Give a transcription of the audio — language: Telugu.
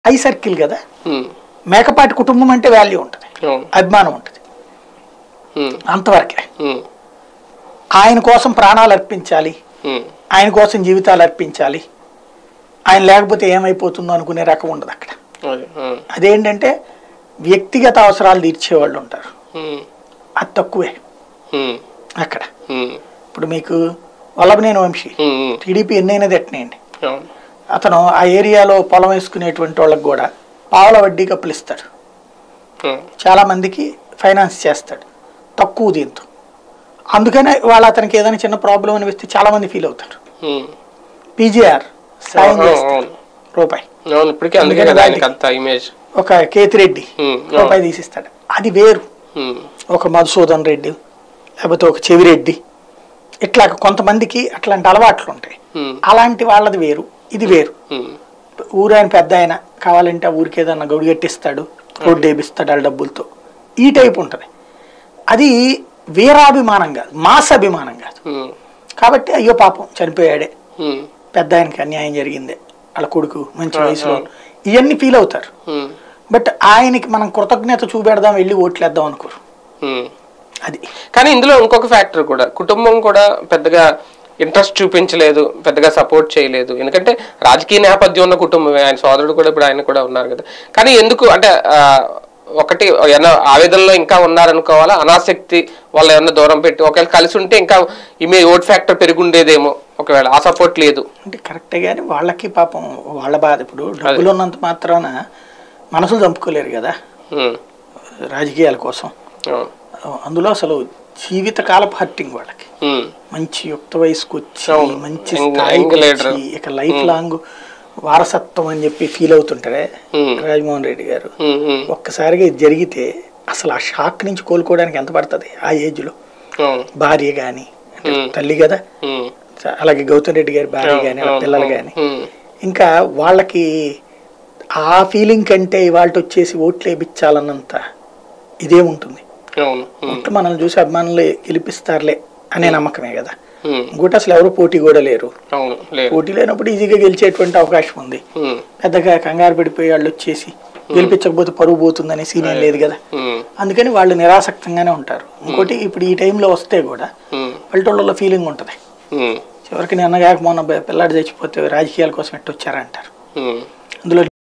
హై సర్కిల్ కదా ఉమ్, మేకపాటి కుటుంబం అంటే వాల్యూ ఉంటుంది అవును అభిమానం ఉంటుంది ఉమ్, అంతవరకే ఉమ్, ఆయన కోసం ప్రాణాలు అర్పించాలి ఉమ్, ఆయన కోసం జీవితాలు అర్పించాలి ఆయన లేకపోతే ఏమైపోతుందో అనుకునే రకం ఉండదు అక్కడ అదే, ఉమ్, అదేంటంటే వ్యక్తిగత అవసరాలు తీర్చేవాళ్ళు ఉంటారు ఉమ్, అది తక్కువే ఉమ్, అక్కడ ఉమ్, ఇప్పుడు మీకు వల్లభనేని వంశీ ఉమ్, ఉమ్, టీడీపీ ఎన్నైనా తిట్టనేయండి అవును అతను ఆ ఏరియాలో పొలం వేసుకునేటువంటి వాళ్ళకి కూడా పావుల వడ్డీ కప్పులు ఇస్తాడు ఉమ్, చాలా మందికి ఫైనాన్స్ చేస్తాడు తక్కువ దీంతో అందుకనే వాళ్ళు అతనికి ఏదైనా చిన్న ప్రాబ్లం అనిపిస్తే చాలా మంది ఫీల్ అవుతారు ఉమ్, పీజీఆర్ సాయం అవును, చేస్తాడు అవును. రూపాయి అవును ఇప్పటికీ అందుకే అందుకని కదా ఆయనకి వాటికి- అంత ఇమేజ్ ఒక కేతిరెడ్డి ఉమ్, రూపాయి తీసిస్తాడు అది వేరు ఉమ్, ఒక మధుసూదన్ రెడ్డి లేకపోతే ఒక చెవిరెడ్డి ఇట్లా కొంతమందికి అట్లాంటి అలవాట్లు ఉంటాయి ఉమ్, అలాంటి వాళ్ళది వేరు ఇది వేరు ఉమ్, ఊరాయన పెద్ద ఆయన కావాలంటే ఆ ఊరికి ఏదన్నా గౌడి కట్టిస్తాడు రోడ్డు వేపిస్తాడు వాళ్ళ డబ్బులతో ఈ టైప్ ఉంటుంది అది వీరాభిమానం కాదు మాస అభిమానం కాదు ఉమ్, కాబట్టి అయ్యో పాపం చనిపోయాడే ఉమ్, పెద్ద ఆయనకి అన్యాయం జరిగిందే వాళ్ళ కొడుకు మంచి ఆ, వయసులో ఆ. ఇవన్నీ ఫీల్ అవుతారు ఉమ్, బట్ ఆయనకి మనం కృతజ్ఞత చూపెడదాం వెళ్ళి ఓట్లేద్దాం అనుకోరు ఉమ్. అది కానీ ఇందులో ఇంకొక ఫ్యాక్టర్ కూడా కుటుంబం కూడా పెద్దగా ఇంట్రెస్ట్ చూపించలేదు పెద్దగా సపోర్ట్ చేయలేదు ఎందుకంటే రాజకీయ నేపథ్యం ఉన్న కుటుంబమే ఆయన సోదరుడు కూడా ఇప్పుడు ఆయన కూడా ఉన్నారు కదా కానీ ఎందుకు అంటే ఆ, ఒకటి ఏమన్నా ఆవేదనలో ఇంకా ఉన్నారనుకోవాలా అనాసక్తి వాళ్ళ ఏమన్నా దూరం పెట్టి ఒకవేళ కలిసి ఉంటే ఇంకా ఇమే ఓట్ ఫ్యాక్టర్ పెరుగుండేదేమో ఒకవేళ ఆ సపోర్ట్ లేదు అంటే కరెక్టే కానీ వాళ్ళకి పాపం వాళ్ళ బాధ ఇప్పుడు డబ్బులు ఉన్నంత మాత్రాన మనసులు చంపుకోలేరు కదా ఉమ్, రాజకీయాల కోసం అవును. అందులో అసలు జీవితకాలపు హర్టింగ్ వాళ్ళకి ఉమ్, మంచి యుక్త వయసుకు వచ్చి అవును. మంచి యంగ్- స్థాయికి యంగ్ లీడర్. వచ్చి ఇక లైఫ్ లాంగ్ వారసత్వం అని చెప్పి ఫీల్ అవుతుంటారే ఉమ్, రాజమోహన్ రెడ్డి గారు ఉమ్, ఉమ్, ఒక్కసారిగా ఇది జరిగితే అసలు ఆ షాక్ నుంచి కోలుకోవడానికి ఎంత పడుతుంది ఆ ఏజ్ లో అవును. భార్య గాని అంటే ఉమ్. తల్లి కదా ఉమ్, అలాగే గౌతమ్ రెడ్డి గారి భార్య అవును, గాని వాళ్ళ అవును, పిల్లలు అవును. గాని ఉమ్, ఇంకా వాళ్ళకి ఆ ఫీలింగ్ కంటే ఇవాళ వచ్చేసి ఓట్లు వేయించాలన్నంత ఇదేముంటుంది అవును ఉమ్, ఓట్లు మనల్ని చూసి అభిమానులు గెలిపిస్తారులే అనే నమ్మకమే కదా ఉమ్, ఇంకోటి అసలు ఎవరు పోటీ కూడా లేరు అవును లేదు పోటీ లేనప్పుడు ఈజీగా గెలిచేటువంటి అవకాశం ఉంది ఉమ్, పెద్దగా కంగారు పడిపోయి వాళ్ళు వచ్చేసి గెలిపించకపోతే పరువు పోతుందనే సీన్ ఏం లేదు కదా ఉమ్, అందుకని వాళ్ళు నిరాసక్తంగానే ఉంటారు ఇంకోటి ఇప్పుడు ఈ టైంలో వస్తే కూడా ఉమ్, పల్లెటూళ్ళలో ఫీలింగ్ ఉంటుంది ఉమ్, చివరికి నిన్న కాక మొన్న పిల్లాడు చచ్చిపోతే రాజకీయాల కోసం ఎట్టు వచ్చారంటారు ఉమ్. అందులో